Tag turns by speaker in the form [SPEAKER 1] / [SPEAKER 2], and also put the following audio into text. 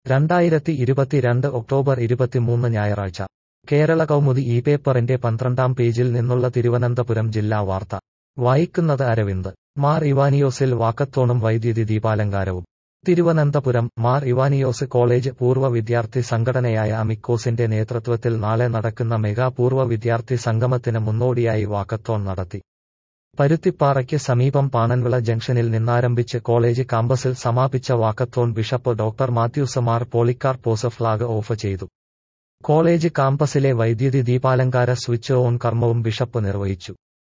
[SPEAKER 1] രണ്ടായിരത്തി ഇരുപത്തിരണ്ട് ഒക്ടോബർ ഇരുപത്തിമൂന്ന് ഞായറാഴ്ച കേരള കൗമുദി ഈ പേപ്പറിന്റെ പന്ത്രണ്ടാം പേജിൽ നിന്നുള്ള തിരുവനന്തപുരം ജില്ലാ വാർത്ത വായിക്കുന്നത് അരവിന്ദ് മാർ ഇവാനിയോസിൽ വാക്കത്തോണും വൈദ്യുതി ദീപാലങ്കാരവും തിരുവനന്തപുരം മാർ ഇവാനിയോസ് കോളേജ് പൂർവ്വ വിദ്യാർത്ഥി സംഘടനയായ അമിക്കോസിന്റെ നേതൃത്വത്തിൽ നാളെ നടക്കുന്ന മെഗാ പൂർവ്വ വിദ്യാർത്ഥി സംഗമത്തിന് മുന്നോടിയായി വാക്കത്തോൺ നടത്തി പരുത്തിപ്പാറയ്ക്ക് സമീപം പാണൻവിള ജംഗ്ഷനിൽ നിന്നാരംഭിച്ച് കോളേജ് കാമ്പസിൽ സമാപിച്ച walkathon bishop doctor Mathews Mar Polycarpos flag off ചെയ്തു കോളേജ് കാമ്പസിലെ വൈദ്യുതി ദീപാലങ്കാര സ്വിച്ച് ഓൺ കർമ്മവും ബിഷപ്പ് നിർവഹിച്ചു